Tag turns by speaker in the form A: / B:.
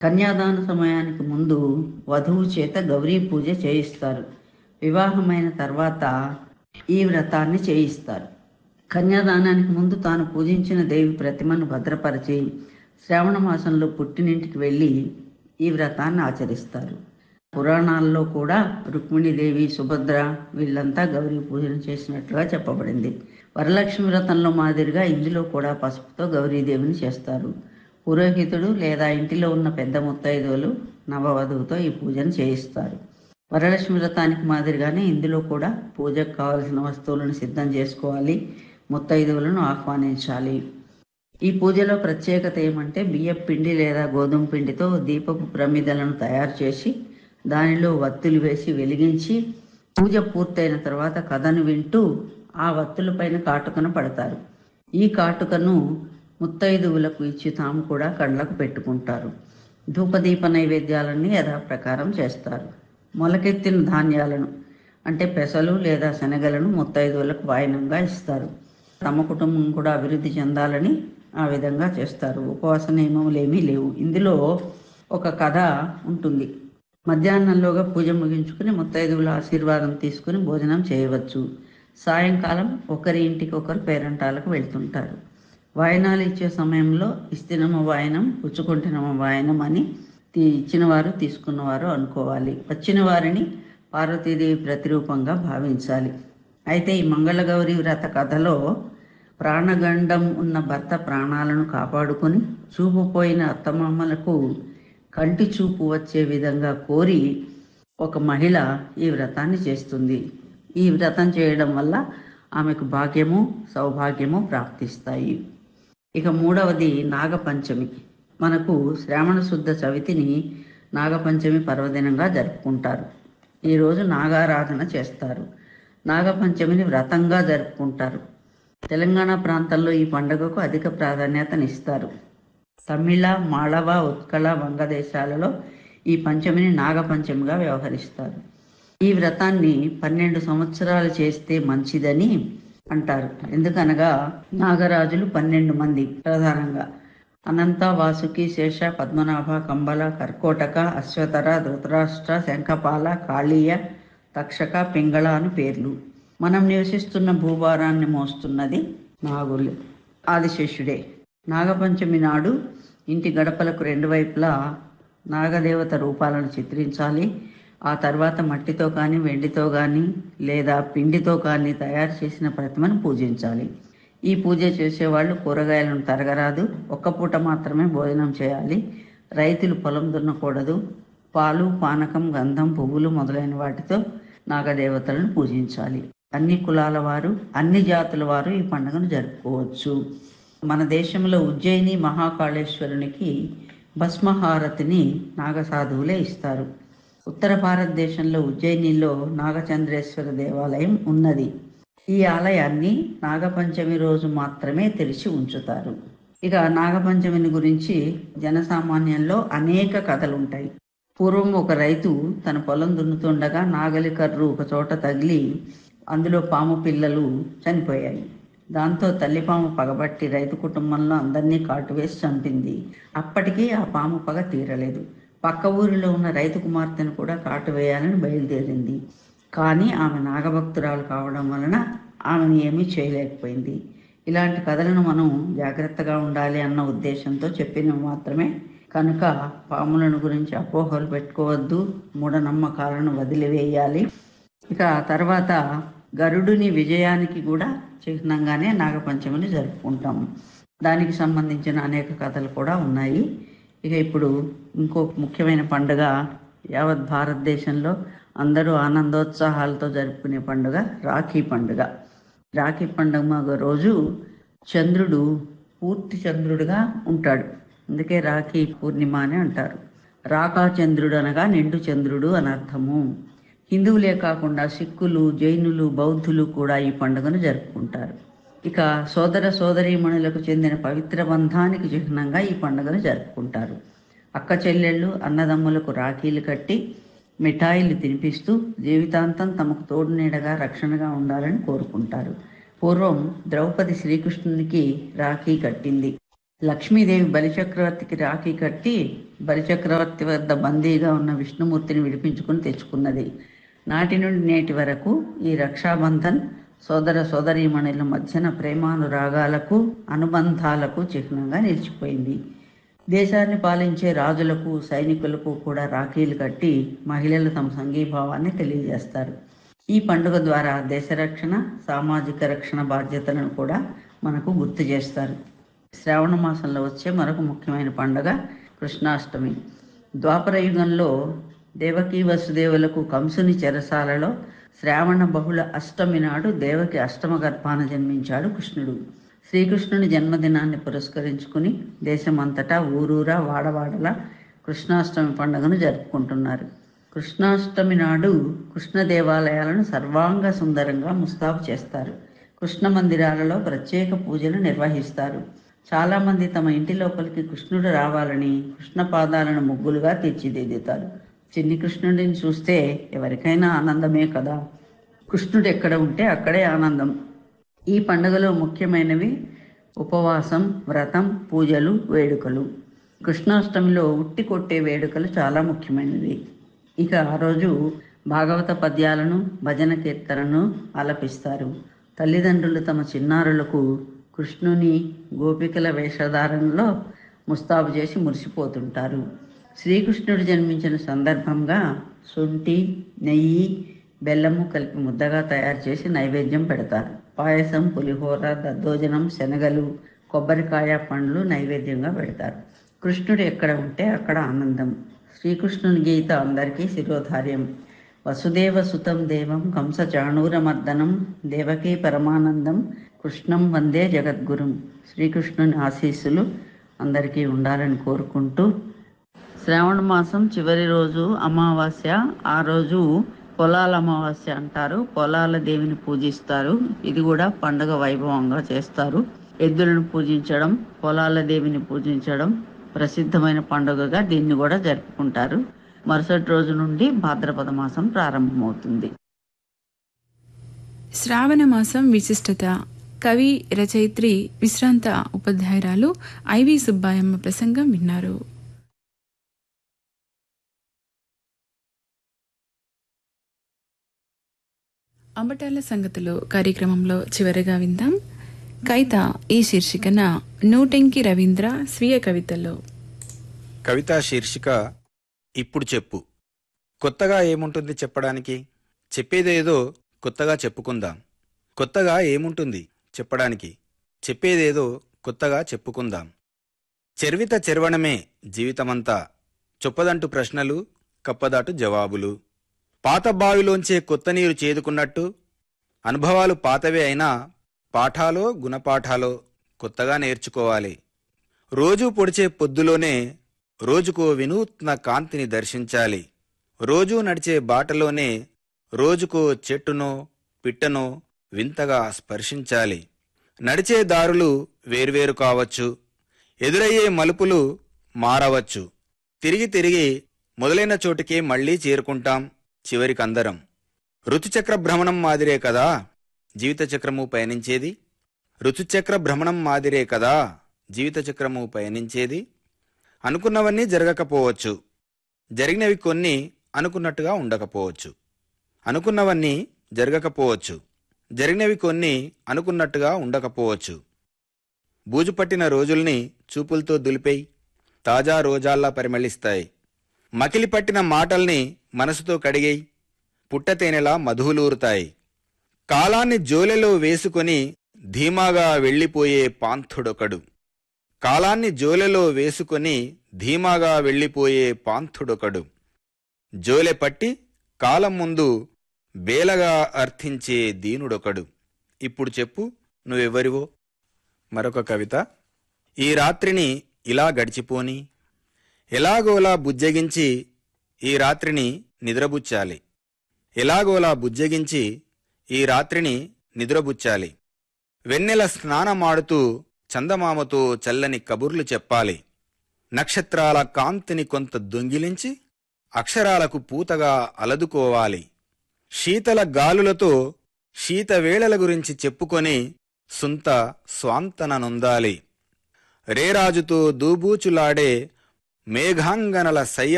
A: కన్యాదాన సమయానికి ముందు వధువు చేత గౌరీ పూజ చేయిస్తారు వివాహమైన తర్వాత ఈ వ్రతాన్ని చేయిస్తారు కన్యాదానానికి ముందు తాను పూజించిన దేవి ప్రతిమను భద్రపరిచి శ్రావణ మాసంలో పుట్టినింటికి వెళ్ళి ఈ వ్రతాన్ని ఆచరిస్తారు పురాణాల్లో కూడా రుక్మిణీదేవి సుభద్ర వీళ్ళంతా గౌరీ పూజను చేసినట్లుగా చెప్పబడింది వరలక్ష్మి వ్రతంలో మాదిరిగా ఇందులో కూడా పసుపుతో గౌరీదేవిని చేస్తారు పురోహితుడు లేదా ఇంటిలో ఉన్న పెద్ద ముత్తైదువులు నవవధువుతో ఈ పూజను చేయిస్తారు వరలక్ష్మి వ్రతానికి మాదిరిగానే ఇందులో కూడా పూజకు కావలసిన వస్తువులను సిద్ధం చేసుకోవాలి ముత్తైదువులను ఆహ్వానించాలి ఈ పూజలో ప్రత్యేకత ఏమంటే బియ్యం పిండి లేదా గోధుమ పిండితో దీపపు ప్రమిదలను తయారు చేసి దానిలో వత్తులు వేసి వెలిగించి పూజ పూర్తయిన తర్వాత కథను వింటూ ఆ వత్తులపైన కాటుకను పడతారు ఈ కాటుకను ముత్తైదువులకు ఇచ్చి తాము కూడా కళ్ళకు పెట్టుకుంటారు ధూపదీప నైవేద్యాలన్నీ యథాప్రకారం చేస్తారు మొలకెత్తిన ధాన్యాలను అంటే పెసలు లేదా శనగలను ముత్తైదువులకు వాయనంగా ఇస్తారు తమ కుటుంబం కూడా అభివృద్ధి చెందాలని ఆ విధంగా చేస్తారు ఉపవాస నియమములు ఏమీ లేవు ఇందులో ఒక కథ ఉంటుంది మధ్యాహ్నంలోగా పూజ ముగించుకుని ముత్తైదువుల ఆశీర్వాదం తీసుకుని భోజనం చేయవచ్చు సాయంకాలం ఒకరి ఇంటికి ఒకరు పేరంటాలకు వెళ్తుంటారు వాయనాలు ఇచ్చే సమయంలో ఇస్తినమ వాయనం పుచ్చుకుంటునమ వాయనం అని తీ- ఇచ్చినవారు తీసుకున్నవారు అనుకోవాలి వచ్చిన వారిని పార్వతీదేవి ప్రతిరూపంగా భావించాలి అయితే ఈ మంగళగౌరి వ్రత కథలో ప్రాణగండం ఉన్న భర్త ప్రాణాలను కాపాడుకొని చూపు పోయిన అత్తమామలకు కంటి చూపు వచ్చే విధంగా కోరి ఒక మహిళ ఈ వ్రతాన్ని చేస్తుంది ఈ వ్రతం చేయడం వల్ల ఆమెకు భాగ్యము సౌభాగ్యము ప్రాప్తిస్తాయి ఇక మూడవది నాగపంచమి మనకు శ్రావణ శుద్ధ చవితిని నాగపంచమి పర్వదినంగా జరుపుకుంటారు ఈరోజు నాగారాధన చేస్తారు నాగపంచమిని వ్రతంగా జరుపుకుంటారు తెలంగాణ ప్రాంతంలో ఈ పండుగకు అధిక ప్రాధాన్యతనిస్తారు తమిళ మాళవ ఉత్కళ వంగదేశాలలో ఈ పంచమిని నాగపంచమిగా వ్యవహరిస్తారు ఈ వ్రతాన్ని పన్నెండు సంవత్సరాలు చేస్తే మంచిదని అంటారు ఎందుకనగా నాగరాజులు పన్నెండు మంది ప్రధానంగా అనంత వాసుకి శేష పద్మనాభ కంబల కర్కోటక అశ్వతర ధృతరాష్ట్ర శంఖపాల కాళీయ తక్షక పింగళ అని పేర్లు మనం నివసిస్తున్న భూభారాన్ని మోస్తున్నది నాగులు ఆదిశేషుడే నాగపంచమి నాడు ఇంటి గడపలకు రెండు వైపులా నాగదేవత రూపాలను చిత్రించాలి ఆ తర్వాత మట్టితో కానీ వెండితో కానీ లేదా పిండితో కానీ తయారు చేసిన ప్రతిమను పూజించాలి ఈ పూజ చేసేవాళ్ళు కూరగాయలను తరగరాదు ఒక్క పూట మాత్రమే భోజనం చేయాలి రైతులు పొలం దున్నకూడదు పాలు పానకం గంధం పువ్వులు మొదలైన వాటితో నాగదేవతలను పూజించాలి అన్ని కులాల వారు అన్ని జాతుల వారు ఈ పండుగను జరుపుకోవచ్చు మన దేశంలో ఉజ్జయిని మహాకాళేశ్వరునికి భస్మహారతిని నాగసాధువులే ఇస్తారు ఉత్తర భారతదేశంలో ఉజ్జయినిలో నాగచంద్రేశ్వర దేవాలయం ఉన్నది ఈ ఆలయాన్ని నాగపంచమి రోజు మాత్రమే తెరిచి ఉంచుతారు ఇక నాగపంచమిని గురించి జనసామాన్యంలో అనేక కథలు ఉంటాయి పూర్వం ఒక రైతు తన పొలం దున్నుతుండగా నాగలి కర్రు ఒక చోట తగిలి అందులో పాము పిల్లలు చనిపోయాయి దాంతో తల్లిపాము పగబట్టి రైతు కుటుంబంలో అందరినీ కాటువేసి చంపింది అప్పటికీ ఆ పాము పగ తీరలేదు పక్క ఊరిలో ఉన్న రైతు కుమార్తెను కూడా కాటు వేయాలని బయలుదేరింది కానీ ఆమె నాగభక్తురాలు కావడం వలన ఆమెను ఏమీ చేయలేకపోయింది ఇలాంటి కథలను మనం జాగ్రత్తగా ఉండాలి అన్న ఉద్దేశంతో చెప్పినవి మాత్రమే కనుక పాములను గురించి అపోహలు పెట్టుకోవద్దు మూఢనమ్మకాలను వదిలివేయాలి ఇక తర్వాత గరుడుని విజయానికి కూడా చిహ్నంగానే నాగపంచమిని జరుపుకుంటాం దానికి సంబంధించిన అనేక కథలు కూడా ఉన్నాయి ఇక ఇప్పుడు ఇంకో ముఖ్యమైన పండుగ యావత్ భారతదేశంలో అందరూ ఆనందోత్సాహాలతో జరుపుకునే పండుగ రాఖీ పండుగ రాఖీ పండుగ రోజు చంద్రుడు పూర్తి చంద్రుడుగా ఉంటాడు అందుకే రాఖీ పూర్ణిమ అని అంటారు రాకా చంద్రుడు అనగా నిండు చంద్రుడు అని అర్థము హిందువులే కాకుండా సిక్కులు జైనులు బౌద్ధులు కూడా ఈ పండుగను జరుపుకుంటారు ఇక సోదర సోదరీమణులకు చెందిన పవిత్ర బంధానికి చిహ్నంగా ఈ పండుగను జరుపుకుంటారు అక్క చెల్లెళ్ళు అన్నదమ్ములకు రాఖీలు కట్టి మిఠాయిలు తినిపిస్తూ జీవితాంతం తమకు తోడు నీడగా రక్షణగా ఉండాలని కోరుకుంటారు పూర్వం ద్రౌపది శ్రీకృష్ణునికి రాఖీ కట్టింది లక్ష్మీదేవి బలిచక్రవర్తికి రాఖీ కట్టి బలిచక్రవర్తి వద్ద బందీగా ఉన్న విష్ణుమూర్తిని విడిపించుకుని తెచ్చుకున్నది నాటి నుండి నేటి వరకు ఈ రక్షాబంధన్ సోదర సోదరీమణుల మధ్యన ప్రేమానురాగాలకు అనుబంధాలకు చిహ్నంగా నిలిచిపోయింది దేశాన్ని పాలించే రాజులకు సైనికులకు కూడా రాఖీలు కట్టి మహిళలు తమ సంఘీభావాన్ని తెలియజేస్తారు ఈ పండుగ ద్వారా దేశ రక్షణ సామాజిక రక్షణ బాధ్యతలను కూడా మనకు గుర్తు చేస్తారు శ్రావణ మాసంలో వచ్చే మరొక ముఖ్యమైన పండుగ కృష్ణాష్టమి ద్వాపర యుగంలో దేవకీ వసుదేవులకు కంసుని చెరసాలలో శ్రావణ బహుళ అష్టమి నాడు దేవకి అష్టమ గర్భాన జన్మించాడు కృష్ణుడు శ్రీకృష్ణుని జన్మదినాన్ని పురస్కరించుకుని దేశమంతటా ఊరూరా వాడవాడలా కృష్ణాష్టమి పండుగను జరుపుకుంటున్నారు కృష్ణాష్టమి నాడు కృష్ణ దేవాలయాలను సర్వాంగ సుందరంగా ముస్తాబు చేస్తారు కృష్ణ మందిరాలలో ప్రత్యేక పూజలు నిర్వహిస్తారు చాలామంది తమ ఇంటి లోపలికి కృష్ణుడు రావాలని కృష్ణ పాదాలను ముగ్గులుగా తీర్చిదిద్దుతారు చిన్ని కృష్ణుడిని చూస్తే ఎవరికైనా ఆనందమే కదా కృష్ణుడు ఎక్కడ ఉంటే అక్కడే ఆనందం ఈ పండుగలో ముఖ్యమైనవి ఉపవాసం వ్రతం పూజలు వేడుకలు కృష్ణాష్టమిలో ఉట్టి కొట్టే వేడుకలు చాలా ముఖ్యమైనవి ఇక ఆ రోజు భాగవత పద్యాలను భజన కీర్తనను ఆలపిస్తారు తల్లిదండ్రులు తమ చిన్నారులకు కృష్ణుని గోపికల వేషధారణలో ముస్తాబు చేసి మురిసిపోతుంటారు శ్రీకృష్ణుడు జన్మించిన సందర్భంగా శొంఠి నెయ్యి బెల్లము కలిపి ముద్దగా తయారు చేసి నైవేద్యం పెడతారు పాయసం పులిహోర దద్దోజనం శనగలు కొబ్బరికాయ పండ్లు నైవేద్యంగా పెడతారు కృష్ణుడు ఎక్కడ ఉంటే అక్కడ ఆనందం శ్రీకృష్ణుని గీత అందరికీ శిరోధార్యం వసుదేవ సుతం దేవం కంస చాణూరమర్దనం దేవకీ పరమానందం కృష్ణం వందే జగద్గురుం శ్రీకృష్ణుని ఆశీస్సులు అందరికీ ఉండాలని కోరుకుంటూ శ్రావణ మాసం చివరి రోజు అమావాస్య ఆ రోజు పొలాల అమావాస్య అంటారు పొలాల దేవిని పూజిస్తారు ఇది కూడా పండుగ వైభవంగా చేస్తారు ఎద్దులను పూజించడం పొలాల దేవిని పూజించడం ప్రసిద్ధమైన పండుగగా దీన్ని కూడా జరుపుకుంటారు మరుసటి రోజు నుండి భాద్రపద మాసం ప్రారంభమవుతుంది
B: శ్రావణ మాసం విశిష్టత కవి రచయిత్రి విశ్రాంత ఉపాధ్యాయురాలు ఐవి సుబ్బాయమ్మ ప్రసంగం విన్నారు అంబటాల సంగతులు కార్యక్రమంలో చివరిగా విందాం కవిత ఈ శీర్షికన నూటెంకి రవీంద్ర స్వీయ కవితలో
C: కవితా శీర్షిక ఇప్పుడు చెప్పు కొత్తగా ఏముంటుంది చెప్పడానికి చెప్పేదేదో కొత్తగా చెప్పుకుందాం కొత్తగా ఏముంటుంది చెప్పడానికి చెప్పేదేదో కొత్తగా చెప్పుకుందాం చెర్విత చెరవణమే జీవితమంతా చొప్పదంటు ప్రశ్నలు కప్పదాటు జవాబులు పాత బావిలోంచే కొత్త నీరు చేదుకున్నట్టు అనుభవాలు పాతవే అయినా పాఠాలో గుణపాఠాలో కొత్తగా నేర్చుకోవాలి రోజూ పొడిచే పొద్దులోనే రోజుకో వినూత్న కాంతిని దర్శించాలి రోజూ నడిచే బాటలోనే రోజుకో చెట్టునో పిట్టనో వింతగా స్పర్శించాలి నడిచే దారులు వేర్వేరు కావచ్చు ఎదురయ్యే మలుపులు మారవచ్చు తిరిగి తిరిగి మొదలైన చోటికే మళ్ళీ చేరుకుంటాం చివరికందరం ఋతుచక్ర భ్రమణం మాదిరే కదా జీవిత చక్రము పయనించేది ఋతుచక్ర భ్రమణం మాదిరే కదా జీవిత చక్రము పయనించేది అనుకున్నవన్నీ జరగకపోవచ్చు జరిగినవి కొన్ని అనుకున్నట్టుగా ఉండకపోవచ్చు అనుకున్నవన్నీ జరగకపోవచ్చు జరిగినవి కొన్ని అనుకున్నట్టుగా ఉండకపోవచ్చు బూజు పట్టిన రోజుల్ని చూపులతో దులిపేయి తాజా రోజాల్లా పరిమళిస్తాయి మకిలి పట్టిన మాటల్ని మనసుతో కడిగేయి పుట్టతేనెలా మధువులూరుతాయి కాలాన్ని జోలెలో వేసుకొని ధీమాగా వెళ్ళిపోయే పాంథుడొకడు కాలాన్ని జోలెలో వేసుకొని ధీమాగా వెళ్ళిపోయే పాంథుడొకడు జోలె పట్టి కాలం ముందు బేలగా అర్థించే దీనుడొకడు ఇప్పుడు చెప్పు నువ్వెవరివో మరొక కవిత ఈ రాత్రిని ఇలా గడిచిపోని ఎలాగోలా బుజ్జగించి ఈ రాత్రిని నిద్రబుచ్చాలి ఎలాగోలా బుజ్జగించి ఈ రాత్రిని నిద్రబుచ్చాలి వెన్నెల స్నానమాడుతూ చందమామతో చల్లని కబుర్లు చెప్పాలి నక్షత్రాల కాంతిని కొంత దొంగిలించి అక్షరాలకు పూతగా అలదుకోవాలి శీతల గాలులతో శీతవేళల గురించి చెప్పుకొని సుంత స్వాంతన నొందాలి రేరాజుతో దూబూచులాడే మేఘాంగనల సయ్య